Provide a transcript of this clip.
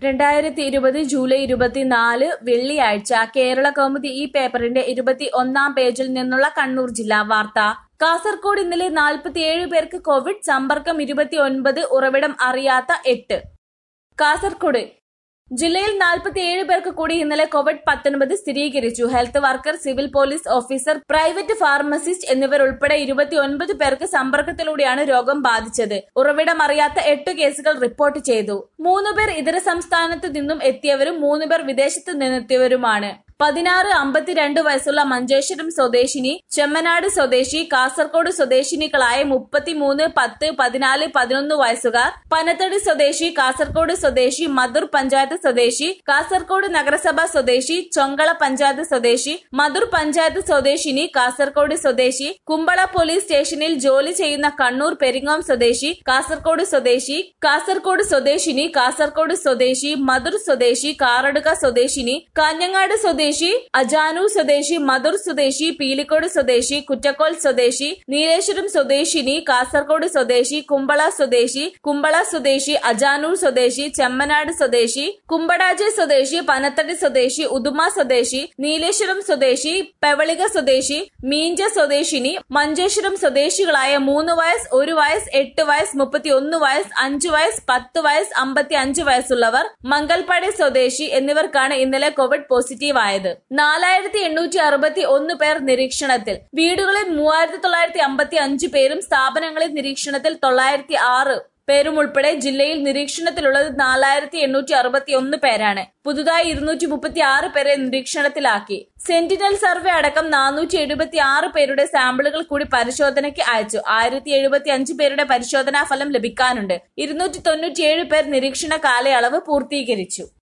രണ്ടായിരത്തി ഇരുപത് ജൂലൈ ഇരുപത്തിനാല് വെള്ളിയാഴ്ച കേരള കൗമുദി ഈ പേപ്പറിന്റെ ഇരുപത്തി ഒന്നാം പേജിൽ നിന്നുള്ള കണ്ണൂർ ജില്ലാ വാർത്ത കാസർകോട് ഇന്നലെ നാൽപ്പത്തിയേഴ് പേർക്ക് കോവിഡ് സമ്പർക്കം ഇരുപത്തി ഒൻപത് ഉറവിടം അറിയാത്ത എട്ട് കാസർകോട് ജില്ലയിൽ നാൽപ്പത്തിയേഴ് പേർക്ക് കൂടി ഇന്നലെ കോവിഡ് പത്തൊൻപത് സ്ഥിരീകരിച്ചു health worker civil police officer private pharmacist എന്നിവരുൾപ്പെടെ ഇരുപത്തിയൊൻപത് പേർക്ക് സമ്പർക്കത്തിലൂടെയാണ് രോഗം ബാധിച്ചത് ഉറവിടം അറിയാത്ത എട്ട് കേസുകൾ റിപ്പോർട്ട് ചെയ്തു മൂന്ന് പേർ ഇതര സംസ്ഥാനത്ത് നിന്നും എത്തിയവരും മൂന്ന് പേർ വിദേശത്ത് നിന്നെത്തിയവരുമാണ് പതിനാറ് അമ്പത്തിരണ്ട് വയസ്സുള്ള മഞ്ചേശ്വരം സ്വദേശിനി ചെമ്മനാട് സ്വദേശി കാസർഗോഡ് സ്വദേശിനികളായ മുപ്പത്തിമൂന്ന് പത്ത് പതിനാല് പതിനൊന്ന് വയസ്സുകാർ പനത്തടി സ്വദേശി കാസർഗോഡ് സ്വദേശി മധുർ പഞ്ചായത്ത് സ്വദേശി കാസർഗോഡ് നഗരസഭ സ്വദേശി ചൊങ്കള പഞ്ചായത്ത് സ്വദേശി മധുർ പഞ്ചായത്ത് സ്വദേശിനി കാസർഗോഡ് സ്വദേശി കുമ്പള പോലീസ് സ്റ്റേഷനിൽ ജോലി ചെയ്യുന്ന കണ്ണൂർ പെരിങ്ങോം സ്വദേശി കാസർഗോഡ് സ്വദേശി കാസർഗോഡ് സ്വദേശിനി കാസർഗോഡ് സ്വദേശി മധുർ സ്വദേശി കാറടുക സ്വദേശിനി കാഞ്ഞങ്ങാട് സ്വദേശി അജാനൂർ സ്വദേശി മധുർ സ്വദേശി പീലിക്കോട് സ്വദേശി കുറ്റക്കോൽ സ്വദേശി നീലേശ്വരം സ്വദേശിനി കാസർഗോഡ് സ്വദേശി കുമ്പള സ്വദേശി കുമ്പള സ്വദേശി അജാനൂർ സ്വദേശി ചെമ്മനാട് സ്വദേശി കുമ്പടാജെ സ്വദേശി പനത്തടി സ്വദേശി ഉദുമ സ്വദേശി നീലേശ്വരം സ്വദേശി പെവളിക സ്വദേശി മീഞ്ച സ്വദേശിനി മഞ്ചേശ്വരം സ്വദേശികളായ മൂന്ന് വയസ്സ് ഒരു വയസ്സ് എട്ട് വയസ്സ് മുപ്പത്തി ഒന്ന് വയസ്സ് അഞ്ച് വയസ്സ് പത്ത് വയസ്സ് അമ്പത്തി അഞ്ച് വയസ്സുള്ളവർ മംഗൽപാടി സ്വദേശി എന്നിവർക്കാണ് ഇന്നലെ കോവിഡ് പോസിറ്റീവ് ആയത് നാലായിരത്തി എണ്ണൂറ്റി അറുപത്തി ഒന്ന് പേർ നിരീക്ഷണത്തിൽ വീടുകളിൽ മൂവായിരത്തി തൊള്ളായിരത്തി അമ്പത്തി അഞ്ച് പേരും സ്ഥാപനങ്ങളിൽ നിരീക്ഷണത്തിൽ തൊള്ളായിരത്തി ആറ് പേരും ഉൾപ്പെടെ ജില്ലയിൽ നിരീക്ഷണത്തിലുള്ളത് നാലായിരത്തി എണ്ണൂറ്റി അറുപത്തി ഒന്ന് പേരാണ് പുതുതായി ഇരുന്നൂറ്റി മുപ്പത്തി ആറ് പേരെ നിരീക്ഷണത്തിലാക്കി സെന്റിനൽ സർവേ അടക്കം നാനൂറ്റി എഴുപത്തി ആറ് പേരുടെ സാമ്പിളുകൾ കൂടി പരിശോധനയ്ക്ക് അയച്ചു ആയിരത്തി എഴുപത്തി അഞ്ച് പേരുടെ പരിശോധനാ ഫലം ലഭിക്കാനുണ്ട് ഇരുന്നൂറ്റി തൊണ്ണൂറ്റിയേഴ് പേർ നിരീക്ഷണ കാലയളവ് പൂർത്തീകരിച്ചു